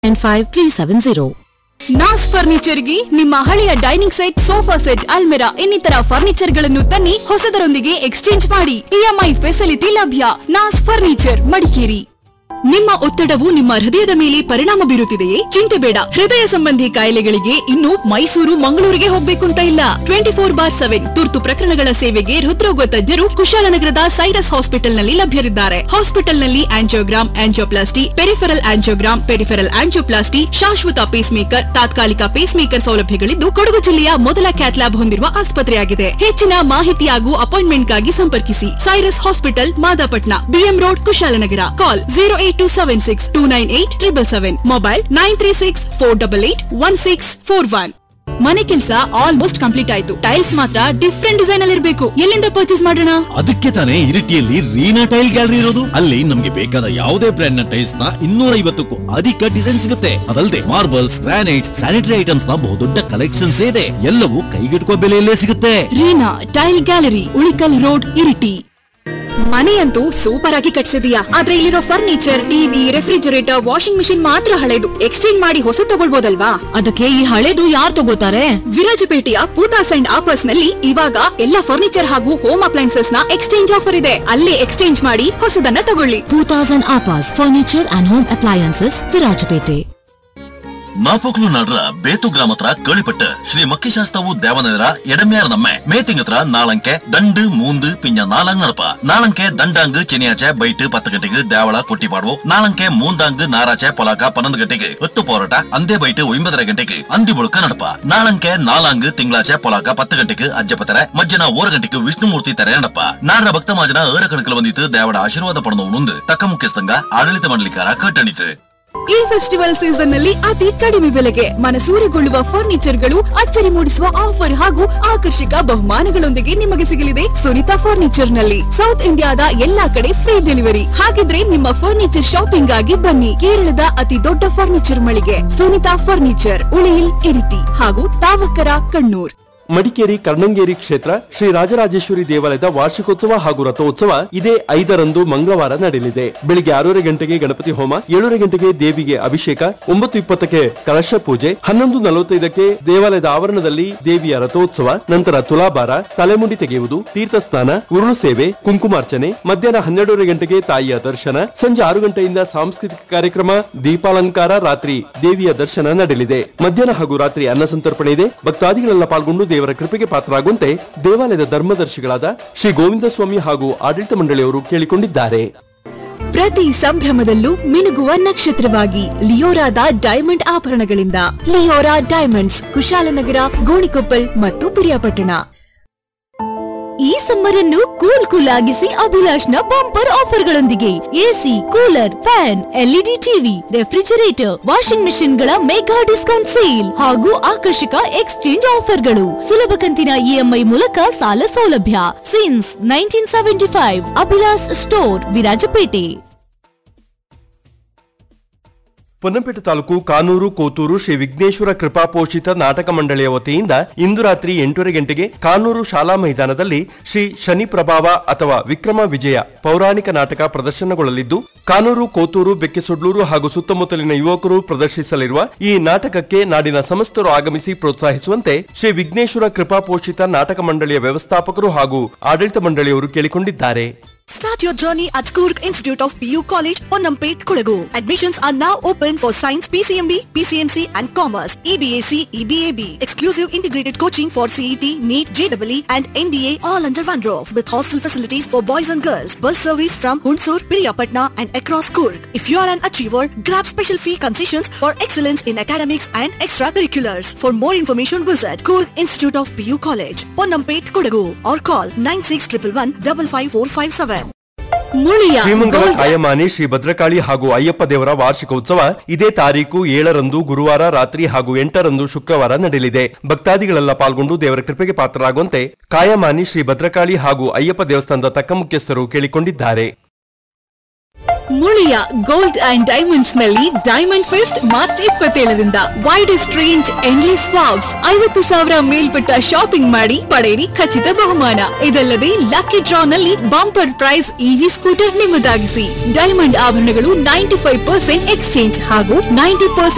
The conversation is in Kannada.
Nine five three seven zero ನಾಸ್ ಫರ್ನಿಚರ್ಗೆ ನಿಮ್ಮ ಹಳೆಯ ಡೈನಿಂಗ್ ಸೆಟ್ ಸೋಫಾ ಸೆಟ್ ಅಲ್ಮೆರಾ ಇನ್ನಿತರ ಫರ್ನಿಚರ್ ಗಳನ್ನು ತನ್ನಿ ಹೊಸದರೊಂದಿಗೆ ಎಕ್ಸ್ಚೇಂಜ್ ಮಾಡಿ ಇಎಂಐ ಫೆಸಿಲಿಟಿ ಲಭ್ಯ ನಾಸ್ ಫರ್ನಿಚರ್ ಮಡಿಕೇರಿ ನಿಮ್ಮ ಒತ್ತಡವು ನಿಮ್ಮ ಹೃದಯದ ಮೇಲೆ ಪರಿಣಾಮ ಬೀರುತ್ತಿದೆಯೇ ಚಿಂತೆ ಬೇಡ ಹೃದಯ ಸಂಬಂಧಿ ಕಾಯಿಲೆಗಳಿಗೆ ಇನ್ನು ಮೈಸೂರು ಮಂಗಳೂರಿಗೆ ಹೋಗ್ಬೇಕು ಅಂತ ಇಲ್ಲ ಟ್ವೆಂಟಿ ಫೋರ್ ಬಾರ್ ಸೆವೆನ್ ತುರ್ತು ಪ್ರಕರಣಗಳ ಸೇವೆಗೆ ಹೃದ್ರೋಗ ತಜ್ಞರು ಕುಶಾಲನಗರದ ಸೈರಸ್ ಹಾಸ್ಪಿಟಲ್ ನಲ್ಲಿ ಲಭ್ಯರಿದ್ದಾರೆ ಹಾಸ್ಪಿಟಲ್ ನಲ್ಲಿ angiogram angioplasty peripheral angiogram peripheral angioplasty ಶಾಶ್ವತ ಪೇಸ್ ಮೇಕರ್ ತಾತ್ಕಾಲಿಕ ಪೇಸ್ ಮೇಕರ್ ಸೌಲಭ್ಯಗಳಿದ್ದು ಕೊಡಗು ಜಿಲ್ಲೆಯ ಮೊದಲ ಕ್ಯಾಥ್ಲ್ಯಾಬ್ ಹೊಂದಿರುವ ಆಸ್ಪತ್ರೆಯಾಗಿದೆ ಹೆಚ್ಚಿನ ಮಾಹಿತಿ ಹಾಗೂ ಅಪಾಯಿಂಟ್ಮೆಂಟ್ಗಾಗಿ ಸಂಪರ್ಕಿಸಿ Cyrus hospital Madapatna BM road Kushalnagar call zero eight two seven six two nine eight triple seven mobile nine three six four double eight one six four one ಮನೆ ಕೆಲಸ ಆಲ್ಮೋಸ್ಟ್ ಕಂಪ್ಲೀಟ್ ಆಯ್ತು ಟೈಲ್ಸ್ ಮಾತ್ರ ಡಿಫ್ರೆಂಟ್ ಡಿಸೈನ್ ಅಲ್ಲಿ ಇರಬೇಕು ಎಲ್ಲಿಂದ ಪರ್ಚೇಸ್ ಮಾಡೋಣ ಅದಕ್ಕೆ ತಾನೇ ಇರಿಟಿಯಲ್ಲಿ ರೀನಾ ಟೈಲ್ ಗ್ಯಾಲರಿ ಇರೋದು ಅಲ್ಲಿ ನಮ್ಗೆ ಬೇಕಾದ ಯಾವುದೇ ಬ್ರ್ಯಾಂಡ್ ನ ಟೈಲ್ಸ್ ನ ಇನ್ನೂರ ಐವತ್ತಕ್ಕೂ ಅಧಿಕ ಡಿಸೈನ್ ಸಿಗುತ್ತೆ ಅದಲ್ಲದೆ ಮಾರ್ಬಲ್ಸ್ ಗ್ರಾನೈಟ್ಸ್ ಸ್ಯಾನಿಟರಿ ಐಟಮ್ಸ್ ನ ಬಹುದೊಡ್ಡ ಕಲೆಕ್ಷನ್ಸ್ ಇದೆ ಎಲ್ಲವೂ ಕೈಗೆಟುಕುವ ಬೆಲೆಯಲ್ಲೇ ಸಿಗುತ್ತೆ Reena tile gallery Ulikal road Iritty ಮನೆಯಂತೂ ಸೂಪರ್ ಆಗಿ ಕಟ್ಸಿದೀಯಾ ಆದ್ರೆ ಇಲ್ಲಿರೋ furniture TV refrigerator washing machine ಮಾತ್ರ ಹಳೆದು ಎಕ್ಸ್ಚೇಂಜ್ ಮಾಡಿ ಹೊಸ ತಗೊಳ್ಬೋದಲ್ವಾ ಅದಕ್ಕೆ ಈ ಹಳೇದು ಯಾರು ತಗೋತಾರೆ ವಿರಾಜಪೇಟೆಯ ಪೂತಾಸ್ ಅಂಡ್ ಆಪರ್ಸ್ ನಲ್ಲಿ ಇವಾಗ ಎಲ್ಲ ಫರ್ನಿಚರ್ ಹಾಗೂ ಹೋಮ್ ಅಪ್ಲೈನ್ಸಸ್ ನ ಎಕ್ಸ್ಚೇಂಜ್ ಆಫರ್ ಇದೆ ಅಲ್ಲೇ ಎಕ್ಸ್ಚೇಂಜ್ ಮಾಡಿ ಹೊಸದನ್ನ ತಗೊಳ್ಳಿ ಟೂ ತೌಸಂಡ್ ಆಪಾಸ್ furniture and home appliances Virajpet Napoklu ನಾಡ್ರ ಬೇತು ಗ್ರಾಮ ಹತ್ರ ಕೇಳಿಪಟ್ಟು ಶ್ರೀ ಮಕ್ಕಿಶಾಸ್ತ್ರವು ದೇವನಗರ ಎಡಮ್ಯಾರ ನಮ್ಮೆ ಮೇತಿಂಗ್ ಹತ್ರ ನಾಳಂಕೆ ದಂಡು ಮೂಂದು ಪಿಂಜ ನಾಲಂಗ್ ನಡಪ ನಾಳಂಕೆ ದಂಡಾಂಗ್ ಚೆನಿಯಾಚೆ ಬೈಟ್ ಪತ್ತು ಗಂಟೆಗೆ ದೇವಳ ಕೊಟ್ಟಿ ಪಾಡುವು ನಾಳಂಕೆ ಮೂಂದಾಂಗ್ ನಾರಾಚೆ ಪೊಲಾಕ ಪನ್ನೊಂದು ಗಂಟೆಗೆ ಹತ್ತು ಪೋರಾಟ ಅಂದೇ ಬೈಟ್ ಒಂಬತ್ತರ ಗಂಟೆಗೆ ಅಂದಿ ಬುಳುಕ ನಡಪ ನಾಳಂಕೆ ನಾಲಾಂಗ್ ತಿಂಗಳಾಚೆ ಪೊಲಾಕ ಪತ್ತು ಗಂಟೆಗೆ ಅಜ್ಜಪತ್ತರ ಮಧ್ಯಾಹ್ನ ಓರು ಗಂಟೆಗೆ ವಿಷ್ಣುಮೂರ್ತಿ ತೆರೆ ನಡಪ ನಾಡ್ರ ಭಕ್ತ ಮಾಜನ ಏರ ಕಣಕಲು ಬಂದಿತ್ತು ದೇವಡ ಆಶೀರ್ವಾದ ಪಡೆದು ಉಂದು ತಕ್ಕ ಮುಖ್ಯಸ್ಥಂಗ ಆಡಳಿತ ಮಂಡಳಿಕಾರ ಕಟ್ಟಣಿತು ಈ ಫೆಸ್ಟಿವಲ್ ಸೀಸನ್ ನಲ್ಲಿ ಅತಿ ಕಡಿಮೆ ಬೆಲೆಗೆ ಮನಸೂರೆಗೊಳ್ಳುವ ಫರ್ನಿಚರ್ ಗಳು ಅಚ್ಚರಿ ಮೂಡಿಸುವ ಆಫರ್ ಹಾಗೂ ಆಕರ್ಷಕ ಬಹುಮಾನಗಳೊಂದಿಗೆ ನಿಮಗೆ ಸಿಗಲಿದೆ ಸುನಿತಾ ಫರ್ನಿಚರ್ ನಲ್ಲಿ ಸೌತ್ ಇಂಡಿಯಾದ ಎಲ್ಲಾ ಕಡೆ ಫ್ರೀ ಡೆಲಿವರಿ ಹಾಗಿದ್ರೆ ನಿಮ್ಮ ಫರ್ನಿಚರ್ ಶಾಪಿಂಗ್ ಆಗಿ ಬನ್ನಿ ಕೇರಳದ ಅತಿ ದೊಡ್ಡ ಫರ್ನಿಚರ್ ಮಳಿಗೆ ಸುನಿತಾ ಫರ್ನಿಚರ್ ಉಳಿಯಿಲ್ ಇರಿಟಿ ಹಾಗೂ ತಾವಕರ ಕಣ್ಣೂರ್ ಮಡಿಕೇರಿ ಕರ್ಣಂಗೇರಿ ಕ್ಷೇತ್ರ ಶ್ರೀ ರಾಜರಾಜೇಶ್ವರಿ ದೇವಾಲಯದ ವಾರ್ಷಿಕೋತ್ಸವ ಹಾಗೂ ರಥೋತ್ಸವ ಇದೇ ಐದರಂದು ಮಂಗಳವಾರ ನಡೆಯಲಿದೆ ಬೆಳಿಗ್ಗೆ ಆರೂವರೆ ಗಂಟೆಗೆ ಗಣಪತಿ ಹೋಮ ಏಳೂವರೆ ಗಂಟೆಗೆ ದೇವಿಗೆ ಅಭಿಷೇಕ ಒಂಬತ್ತು ಇಪ್ಪತ್ತಕ್ಕೆ ಕಲಶ ಪೂಜೆ ಹನ್ನೊಂದು ನಲವತ್ತೈದಕ್ಕೆ ದೇವಾಲಯದ ಆವರಣದಲ್ಲಿ ದೇವಿಯ ರಥೋತ್ಸವ ನಂತರ ತುಲಾಭಾರ ತಲೆಮುಂಡಿ ತೆಗೆಯುವುದು ತೀರ್ಥ ಸ್ನಾನ ಉರುಳು ಸೇವೆ ಕುಂಕುಮಾರ್ಚನೆ ಮಧ್ಯಾಹ್ನ ಹನ್ನೆರಡೂವರೆ ಗಂಟೆಗೆ ತಾಯಿಯ ದರ್ಶನ ಸಂಜೆ ಆರು ಗಂಟೆಯಿಂದ ಸಾಂಸ್ಕೃತಿಕ ಕಾರ್ಯಕ್ರಮ ದೀಪಾಲಂಕಾರ ರಾತ್ರಿ ದೇವಿಯ ದರ್ಶನ ನಡೆಯಲಿದೆ ಮಧ್ಯಾಹ್ನ ಹಾಗೂ ರಾತ್ರಿ ಅನ್ನ ಸಂತರ್ಪಣೆ ಇದೆ ಭಕ್ತಾದಿಗಳೆಲ್ಲ ಪಾಲ್ಗೊಂಡು ದೇವರ ಕೃಪೆಗೆ ಪಾತ್ರರಾಗುವಂತೆ ದೇವಾಲಯದ ಧರ್ಮದರ್ಶಿಗಳಾದ ಶ್ರೀ ಗೋವಿಂದ ಸ್ವಾಮಿ ಹಾಗೂ ಆಡಳಿತ ಮಂಡಳಿಯವರು ಕೇಳಿಕೊಂಡಿದ್ದಾರೆ ಪ್ರತಿ ಸಂಭ್ರಮದಲ್ಲೂ ಮಿನುಗುವ ನಕ್ಷತ್ರವಾಗಿ ಲಿಯೋರಾದ ಡೈಮಂಡ್ ಆಭರಣಗಳಿಂದ ಲಿಯೋರಾ ಡೈಮಂಡ್ಸ್ ಕುಶಾಲನಗರ ಗೋಣಿಕೊಪ್ಪಲ್ ಮತ್ತು ಪಿರಿಯಾಪಟ್ಟಣ ಈ ಸಮ್ಮರ್ ಅನ್ನು ಕೂಲ್ ಕೂಲ್ ಆಗಿಸಿ ಅಭಿಲಾಷ್ನ ಬಂಪರ್ ಆಫರ್ಗಳೊಂದಿಗೆ AC cooler fan LED TV refrigerator washing machine ಗಳ ಮೆಗಾ ಡಿಸ್ಕೌಂಟ್ ಸೇಲ್ ಹಾಗೂ ಆಕರ್ಷಕ ಎಕ್ಸ್ಚೇಂಜ್ ಆಫರ್ಗಳು ಸುಲಭ ಕಂತಿನ ಇಎಂಐ ಮೂಲಕ ಸಾಲ ಸೌಲಭ್ಯ since nineteen seventy five Abhilash store Virajpet Ponnampet ತಾಲೂಕು ಕಾನೂರು ಕೋತೂರು ಶ್ರೀ ವಿಘ್ನೇಶ್ವರ ಕೃಪಾಪೋಷಿತ ನಾಟಕ ಮಂಡಳಿಯ ವತಿಯಿಂದ ಇಂದು ರಾತ್ರಿ ಎಂಟೂವರೆ ಗಂಟೆಗೆ ಕಾನೂರು ಶಾಲಾ ಮೈದಾನದಲ್ಲಿ ಶ್ರೀ ಶನಿ ಪ್ರಭಾವ ಅಥವಾ ವಿಕ್ರಮ ವಿಜಯ ಪೌರಾಣಿಕ ನಾಟಕ ಪ್ರದರ್ಶನಗೊಳ್ಳಲಿದ್ದು ಕಾನೂರು ಕೋತೂರು ಬೆಕ್ಕೆಸೊಡ್ಲೂರು ಹಾಗೂ ಸುತ್ತಮುತ್ತಲಿನ ಯುವಕರು ಪ್ರದರ್ಶಿಸಲಿರುವ ಈ ನಾಟಕಕ್ಕೆ ನಾಡಿನ ಸಮಸ್ತರು ಆಗಮಿಸಿ ಪ್ರೋತ್ಸಾಹಿಸುವಂತೆ ಶ್ರೀ ವಿಘ್ನೇಶ್ವರ ಕೃಪಾಪೋಷಿತ ನಾಟಕ ಮಂಡಳಿಯ ವ್ಯವಸ್ಥಾಪಕರು ಹಾಗೂ ಆಡಳಿತ ಮಂಡಳಿಯವರು ಕೇಳಿಕೊಂಡಿದ್ದಾರೆ Start your journey at Kurk Institute of PU College, Ponampet, Kodagu. Admissions are now open for Science, PCMB, PCMC and Commerce, EBAC, EBAB. Exclusive integrated coaching for CET, NEET, JEE and NDA all under one roof with hostel facilities for boys and girls. Bus service from Hunsur, Piriyapatna and across Kurk. If you are an achiever, grab special fee concessions for excellence in academics and extracurriculars. For more information visit Kurk Institute of PU College, Ponampet, Kodagu or call 9611 55457. Muliya Srimangala ಕಾಯಮಾನಿ Shri Bhadrakali ಹಾಗೂ ಅಯ್ಯಪ್ಪ ದೇವರ ವಾರ್ಷಿಕ ಉತ್ಸವ ಇದೇ ತಾರೀಕು ಏಳರಂದು ಗುರುವಾರ ರಾತ್ರಿ ಹಾಗೂ ಎಂಟರಂದು ಶುಕ್ರವಾರ ನಡೆಯಲಿದೆ ಭಕ್ತಾದಿಗಳೆಲ್ಲ ಪಾಲ್ಗೊಂಡು ದೇವರ ಕೃಪೆಗೆ ಪಾತ್ರರಾಗುವಂತೆ ಕಾಯಮಾನಿ ಶ್ರೀ ಭದ್ರಕಾಳಿ ಹಾಗೂ ಅಯ್ಯಪ್ಪ ದೇವಸ್ಥಾನದ ತಕ್ಕ ಮುಖ್ಯಸ್ಥರು ಕೇಳಿಕೊಂಡಿದ್ದಾರೆ ಮುಳಿಯ ಗೋಲ್ಡ್ ಅಂಡ್ ಡೈಮಂಡ್ಸ್ ನಲ್ಲಿ ಡೈಮಂಡ್ ಫೆಸ್ಟ್ ಮಾರ್ಚ್ ಇಪ್ಪತ್ತೇಳರಿಂದ ವೈಡೆಸ್ಟ್ ರೇಂಜ್ ಎಂಡ್ಲೆಸ್ ವಾವ್ಸ್ ಐವತ್ತು ಸಾವಿರ ಮೇಲ್ಪಟ್ಟ ಶಾಪಿಂಗ್ ಮಾಡಿ ಪಡೆಯಿರಿ ಖಚಿತ ಬಹುಮಾನ ಇದಲ್ಲದೆ ಲಕ್ಕಿ ಡ್ರಾ ನಲ್ಲಿ ಬಂಪರ್ ಪ್ರೈಸ್ ಇವಿ ಸ್ಕೂಟರ್ ನಿಮ್ಮದಾಗಿಸಿ ಡೈಮಂಡ್ ಆಭರಣಗಳು ನೈಂಟಿ ಫೈವ್ ಪರ್ಸೆಂಟ್ ಎಕ್ಸ್ಚೇಂಜ್ ಹಾಗೂ ನೈಂಟಿ ಪರ್ಸೆಂಟ್